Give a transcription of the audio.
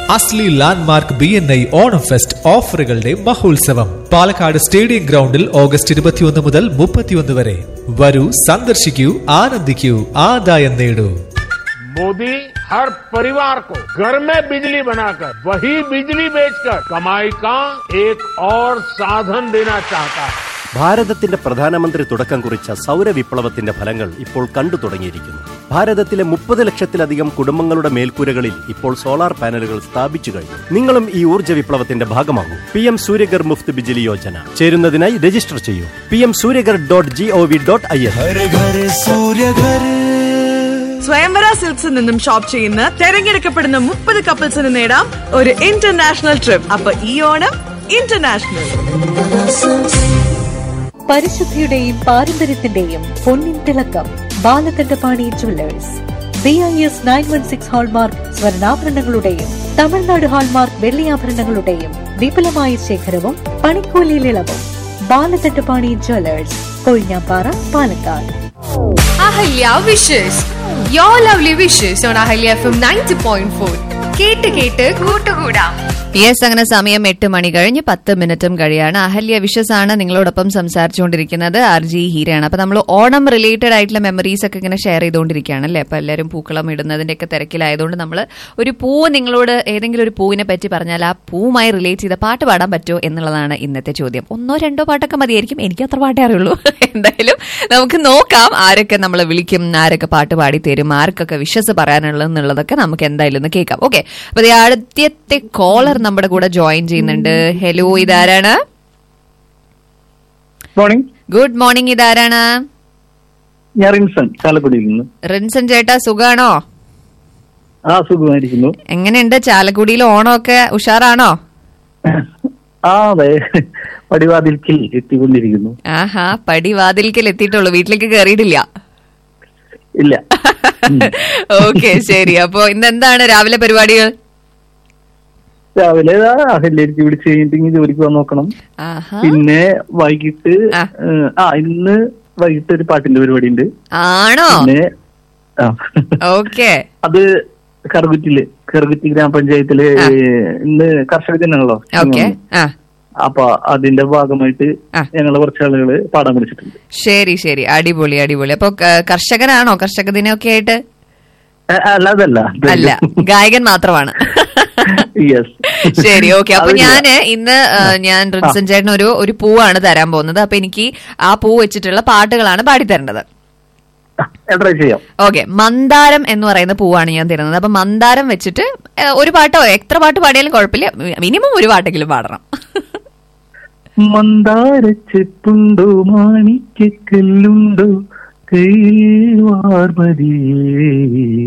അസ്ലി landmark B N I Onam fest ഓഫറുകളുടെ മഹോത്സവം Palakkad stadium ഗ്രൗണ്ടിൽ ഓഗസ്റ്റ് ഇരുപത്തിയൊന്ന് മുതൽ മുപ്പത്തിയൊന്ന് വരെ വരൂ സന്ദർശിക്കൂ ആനന്ദിക്കൂ ആദായം നേടൂ मोदी हर परिवार को घर में बिजली बनाकर वही बिजली बेचकर कमाई का एक और साधन देना चाहता है ഭാരതത്തിന്റെ പ്രധാനമന്ത്രി തുടക്കം കുറിച്ച സൗരവിപ്ലവത്തിന്റെ ഫലങ്ങൾ ഇപ്പോൾ കണ്ടു തുടങ്ങിയിരിക്കുന്നു ഭാരതത്തിലെ മുപ്പത് ലക്ഷത്തിലധികം കുടുംബങ്ങളുടെ മേൽക്കൂരകളിൽ ഇപ്പോൾ സോളാർ പാനലുകൾ സ്ഥാപിച്ചു കഴിഞ്ഞു നിങ്ങളും ഈ ഊർജ്ജ വിപ്ലവത്തിന്റെ ഭാഗമാകൂ പി എം സൂര്യഗർ മുഫ്ത് ബിജിലി യോജന ചേരുന്നതിനായി രജിസ്റ്റർ ചെയ്യൂ P M Suryaghar dot G O V dot I N Swayamvara സിൽക്സിൽ നിന്നും ഷോപ്പ് ചെയ്യുന്ന തെരഞ്ഞെടുക്കപ്പെടുന്ന മുപ്പത് കപ്പിൾസിന് നേടാം ഒരു ഇന്റർനാഷണൽ ട്രിപ്പ് അപ്പൊ ഈ ഓണം ഇന്റർനാഷണൽ പരിശുദ്ധിയുടെയും പാരമ്പര്യത്തിന്റെയും പൊന്നിൻ തിളക്കം Balakandapani jewellers B I S nine one six hallmark സ്വർണ്ണാഭരണങ്ങളുടെയും തമിഴ്നാട് ഹാൾമാർക്ക് വെള്ളിയാഭരണങ്ങളുടെയും വിപുലമായ ശേഖരവും പണിക്കൂലിയിൽ ഇളവും Balakandapani jewellers Kozhinjampara Palakkad Ahalya wishes you lovely wishes on Ahalya F M ninety point four കേട്ട് കേട്ട് കൂട്ടുകൂടാം യെസ് അങ്ങനെ സമയം എട്ട് മണി കഴിഞ്ഞ് പത്ത് മിനിറ്റും കഴിയാണ് അഹല്യ വിഷസ് ആണ് നിങ്ങളോടൊപ്പം സംസാരിച്ചുകൊണ്ടിരിക്കുന്നത് ആർ ജി ഹീരയാണ് അപ്പൊ നമ്മൾ ഓണം റിലേറ്റഡ് ആയിട്ടുള്ള മെമ്മറീസ് ഒക്കെ ഇങ്ങനെ ഷെയർ ചെയ്തുകൊണ്ടിരിക്കുകയാണ് അല്ലേ അപ്പൊ എല്ലാവരും പൂക്കളം ഇടുന്നതിന്റെ ഒക്കെ തിരക്കിലായതുകൊണ്ട് നമ്മൾ ഒരു പൂവ് നിങ്ങളോട് ഏതെങ്കിലും ഒരു പൂവിനെ പറ്റി പറഞ്ഞാൽ ആ പൂവുമായി റിലേറ്റ് ചെയ്ത പാട്ട് പാടാൻ പറ്റുമോ എന്നുള്ളതാണ് ഇന്നത്തെ ചോദ്യം ഒന്നോ രണ്ടോ പാട്ടൊക്കെ മതിയായിരിക്കും എനിക്ക് അത്ര പാട്ടേ അറിയുള്ളൂ എന്തായാലും നമുക്ക് നോക്കാം ആരൊക്കെ നമ്മളെ വിളിക്കും ആരൊക്കെ പാട്ട് പാടി തരും ആർക്കൊക്കെ വിശ്വസ് പറയാനുള്ളതെന്നുള്ളതൊക്കെ നമുക്ക് എന്തായാലും ഒന്ന് കേൾക്കാം ഓക്കെ അപ്പൊ ദേ ആദ്യത്തെ കോളർ നമ്മുടെ കൂടെ ജോയിൻ ചെയ്യുന്നുണ്ട് ഹലോ ഇതാരാണ് മോർണിംഗ് ഗുഡ് മോർണിംഗ് ഇതാരാണ് ഞാൻ റിൻസൺ ചാലക്കുടിയിൽ നിന്ന് റിൻസൻ ചേട്ടാ സുഖാണോ ആ സുഖമായിരിക്കുന്നു എങ്ങനെയുണ്ട് ചാലക്കുടിയിൽ ഓണമൊക്കെ ഉഷാറാണോ ആ അതെ പടിവാതിൽക്കിൽ എത്തിക്കൊണ്ടിരിക്കുന്നു ആഹാ പടി വാതിൽക്കൽ എത്തിയിട്ടുള്ളൂ വീട്ടിലേക്ക് കയറിയിട്ടില്ല ഇല്ല ഓക്കെ ശരി അപ്പൊ ഇന്ന് എന്താണ് രാവിലെ പരിപാടികൾ രാവിലെ ദാ അഹല്യക്ക് വിളിച്ച് കഴിഞ്ഞിട്ട് ഇനി ജോലിക്ക് പോകാൻ നോക്കണം ആഹാ പിന്നെ വൈകിട്ട് ആ. ഏഹ്, ആ ഇന്ന് വൈകിട്ട് ഒരു പാട്ടിന്റെ പരിപാടി ഉണ്ട് ആണോ പിന്നെ ആ ഓക്കെ അത് കറുകുറ്റില് കറുകുറ്റി ഗ്രാമപഞ്ചായത്തില് ആ. ഏഹ്, ഇന്ന് കർഷക ദിനമാണല്ലോ ഓക്കെ ആ അപ്പൊ അതിന്റെ ഭാഗമായിട്ട് ആ. ഞങ്ങള് കുറച്ച് ആളുകള് പാടാൻ വിളിച്ചിട്ടുണ്ട് ശരി ശരി അടിപൊളി അടിപൊളി അപ്പൊ ക- കർഷകനാണോ കർഷക ദിനമൊക്കെ ആയിട്ട് ഏ, അല്ല അതല്ല അല്ല ഗായകൻ മാത്രമാണ് യെസ് ശരി ഓക്കെ അപ്പൊ ഞാന് ഇന്ന് ആ, ഞാൻ റിൻസൻ ചേട്ടൻ ഒരു ഒരു പൂവാണ് തരാൻ പോകുന്നത് അപ്പൊ എനിക്ക് ആ പൂ വെച്ചിട്ടുള്ള പാട്ടുകളാണ് പാടിത്തരേണ്ടത് ട്രൈ ചെയ്യാം ഓക്കെ മന്ദാരം എന്ന് പറയുന്ന പൂവാണ് ഞാൻ തരുന്നത് അപ്പൊ മന്ദാരം വെച്ചിട്ട് ഏ, ഒരു പാട്ടോ എത്ര പാട്ട് പാടിയാലും കുഴപ്പമില്ല മിനിമം ഒരു പാട്ടെങ്കിലും പാടണം മന്ദാരച്ചെപ്പുണ്ടോ മാണിക്കല്ലുണ്ടോ കയ്യിൽ വാർമതിയേ